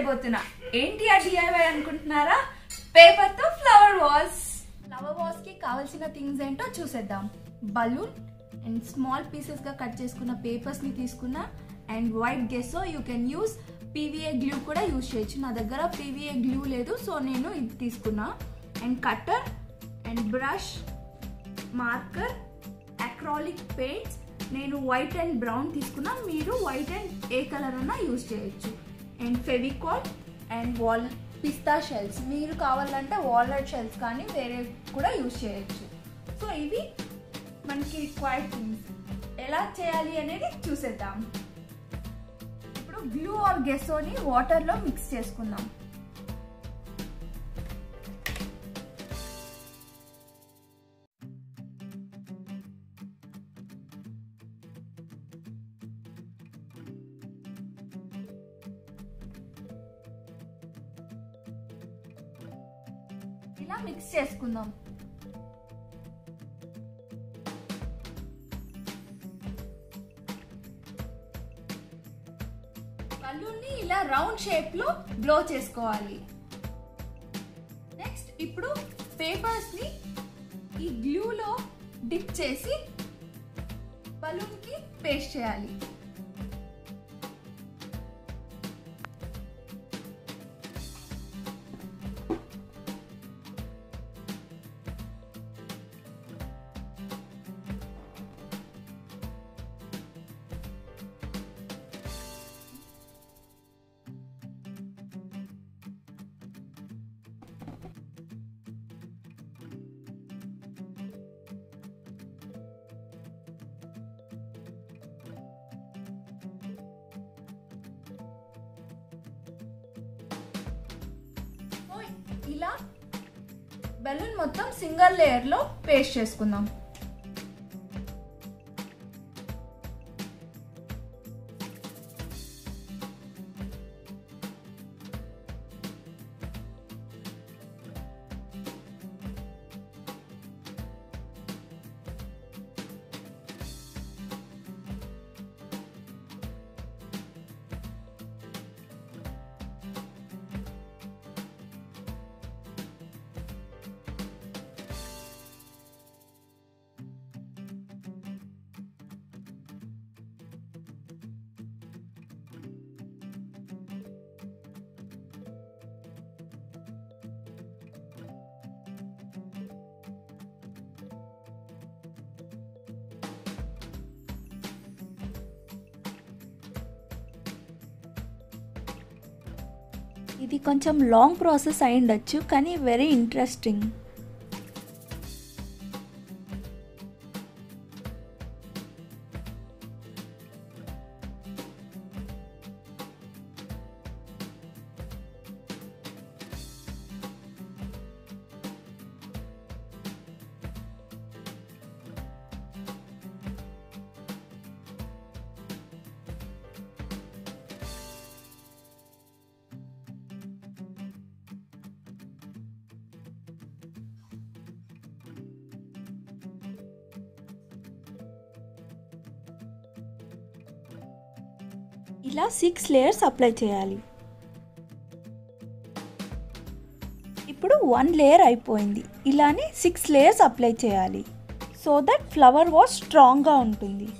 చేయబోతున్నా ఏంటి ఆ డిఐవై అనుకుంటున్నారా పేపర్ తో ఫ్లవర్ వాస్ ఫ్లవర్ వాస్ కి కావాల్సిన థింగ్స్ ఏంటో చూసేద్దాం బలూన్ అండ్ స్మాల్ పీసెస్ గా కట్ చేసుకున్న పేపర్స్ ని తీసుకున్నా and white gesso you can use PVA glue కూడా యూస్ చేయొచ్చు నా దగ్గర పీవీఏ గ్లూ లేదు సో నేను ఇది తీసుకున్నా and cutter and brush marker acrylic paints నేను వైట్ అండ్ బ్రౌన్ తీసుకున్నా మీరు వైట్ అండ్ ఏ కలర్ అన్నా యూజ్ చేయొచ్చు అండ్ ఫెవికాల్ అండ్ వాల్ పిస్తా షెల్స్ మీరు కావాలంటే వాల్నట్ షెల్స్ కానీ వేరే కూడా యూజ్ చేయొచ్చు సో ఇవి మనకి రిక్వైర్డ్ థింగ్స్ ఎలా చేయాలి అనేది చూసేద్దాం ఇప్పుడు గ్లూ ఆర్ గెసోని వాటర్లో మిక్స్ చేసుకుందాం ఇలా మిక్స్ చేసుకుందాం బలూన్ని ఇలా రౌండ్ షేప్ లో బ్లో చేసుకోవాలి నెక్స్ట్ ఇప్పుడు పేపర్స్ ని ఈ గ్లూలో డిప్ చేసి బలూన్ కి పేస్ట్ చేయాలి సో ఇలా బెలూన్ మొత్తం సింగిల్ లేయర్ లో పేస్ట్ చేసుకుందాం ఇది కొంచెం లాంగ్ ప్రాసెస్ అయి ఉండొచ్చు కానీ వెరీ ఇంట్రెస్టింగ్ ఇలా సిక్స్ లేయర్స్ అప్లై చేయాలి ఇప్పుడు వన్ లేయర్ అయిపోయింది ఇలానే సిక్స్ లేయర్స్ అప్లై చేయాలి సో దట్ ఫ్లవర్ వాష్ స్ట్రాంగ్గా ఉంటుంది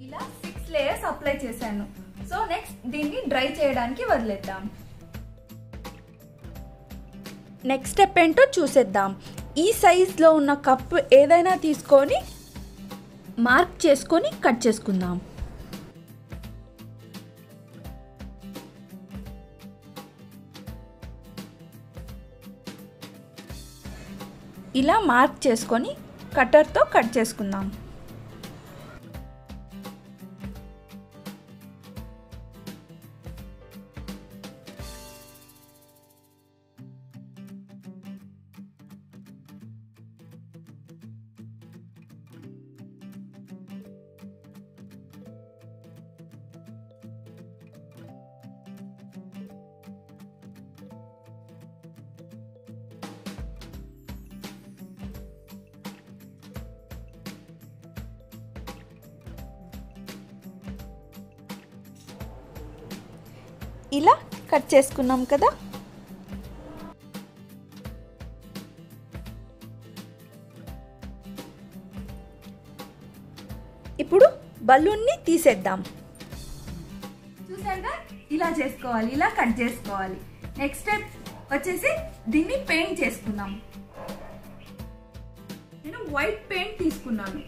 ఇలా సిక్స్ లేయర్స్ అప్లై చేశాను సో నెక్స్ట్ దీన్ని డ్రై చేయడానికి వదిలేద్దాం నెక్స్ట్ స్టెప్ ఏంటో చూసేద్దాం ఈ సైజ్లో ఉన్న కప్ ఏదైనా తీసుకొని మార్క్ చేసుకొని కట్ చేసుకుందాం ఇలా మార్క్ చేసుకొని కట్టర్తో కట్ చేసుకుందాం ఇలా కట్ చేసుకున్నాం కదా ఇప్పుడు బలూన్ని తీసేద్దాం చూసారుగా ఇలా చేసుకోవాలి ఇలా కట్ చేసుకోవాలి నెక్స్ట్ స్టెప్ వచ్చేసి దీన్ని పెయింట్ చేసుకుందాం నేను వైట్ పెయింట్ తీసుకున్నాను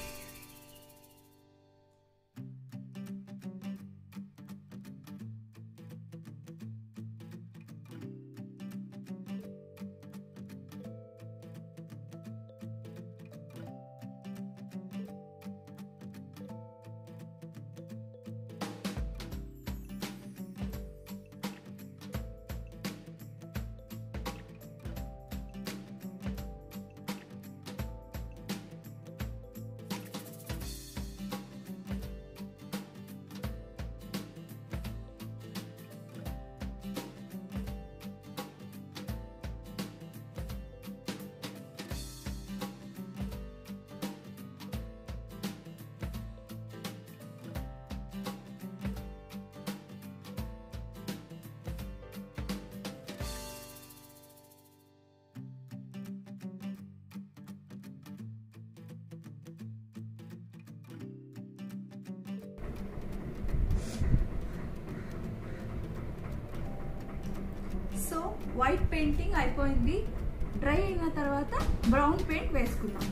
సో వైట్ పెయింటింగ్ అయిపోయింది డ్రై అయిన తర్వాత బ్రౌన్ పెయింట్ వేసుకుందాం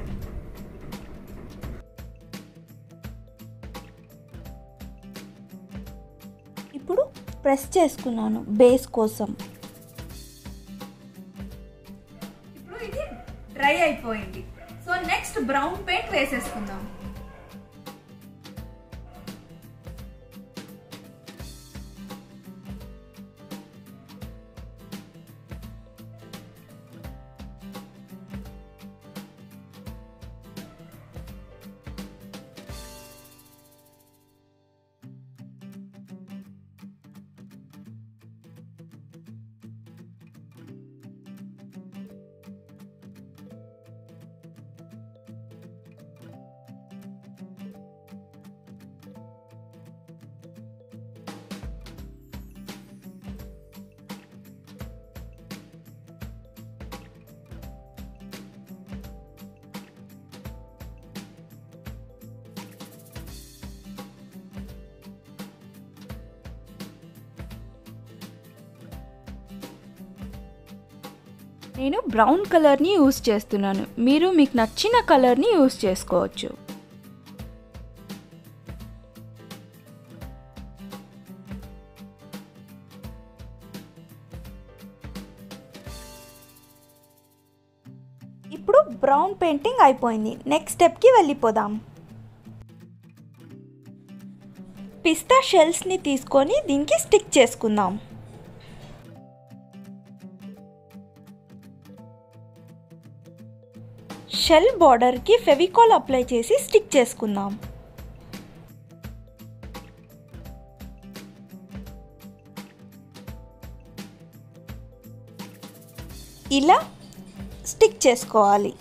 ఇప్పుడు ప్రెస్ చేసుకున్నాను బేస్ కోసం ఇప్పుడు ఇది డ్రై అయిపోయింది సో నెక్స్ట్ బ్రౌన్ పెయింట్ వేసేసుకుందాం నేను బ్రౌన్ కలర్ని యూస్ చేస్తున్నాను మీరు మీకు నచ్చిన కలర్ని యూస్ చేసుకోవచ్చు ఇప్పుడు బ్రౌన్ పెయింటింగ్ అయిపోయింది నెక్స్ట్ స్టెప్కి వెళ్ళిపోదాం పిస్తా షెల్స్ని తీసుకొని దీనికి స్టిక్ చేసుకుందాం షెల్ బార్డర్కి ఫెవికాల్ అప్లై చేసి స్టిక్ చేసుకుందాం ఇలా స్టిక్ చేసుకోవాలి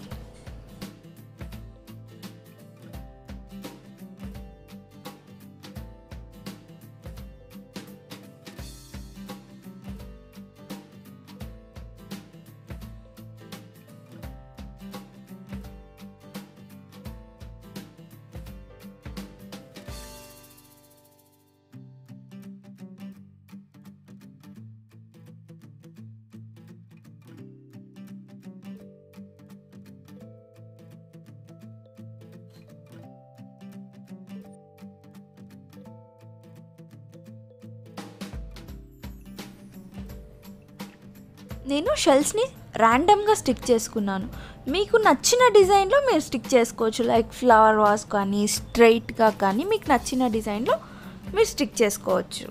నేను షెల్స్ని ర్యాండమ్గా స్టిక్ చేసుకున్నాను మీకు నచ్చిన డిజైన్లో మీరు స్టిక్ చేసుకోవచ్చు లైక్ ఫ్లవర్ వాస్ కానీ స్ట్రైట్గా కానీ మీకు నచ్చిన డిజైన్లో మీరు స్టిక్ చేసుకోవచ్చు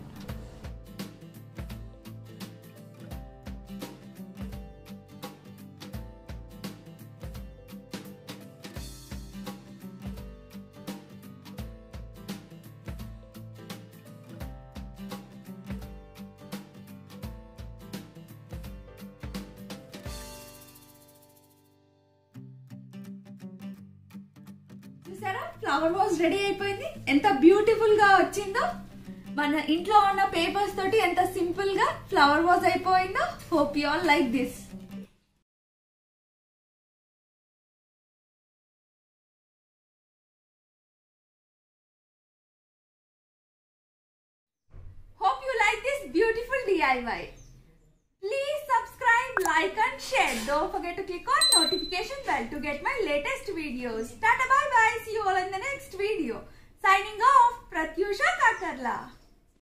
చూసారా ఫ్లవర్ వాజ్ రెడీ అయిపోయింది ఎంత బ్యూటిఫుల్ గా వచ్చిందో మన ఇంట్లో ఉన్న పేపర్స్ తోటి ఎంత సింపుల్ గా ఫ్లవర్ వాజ్ అయిపోయిందో hope you all like this Hope you like this beautiful DIY. Please subscribe, like and share. Don't forget to click on notification bell to get my latest videos. Tata bye bye. See you all in the next video. Signing off, Pratyusha Kakarla.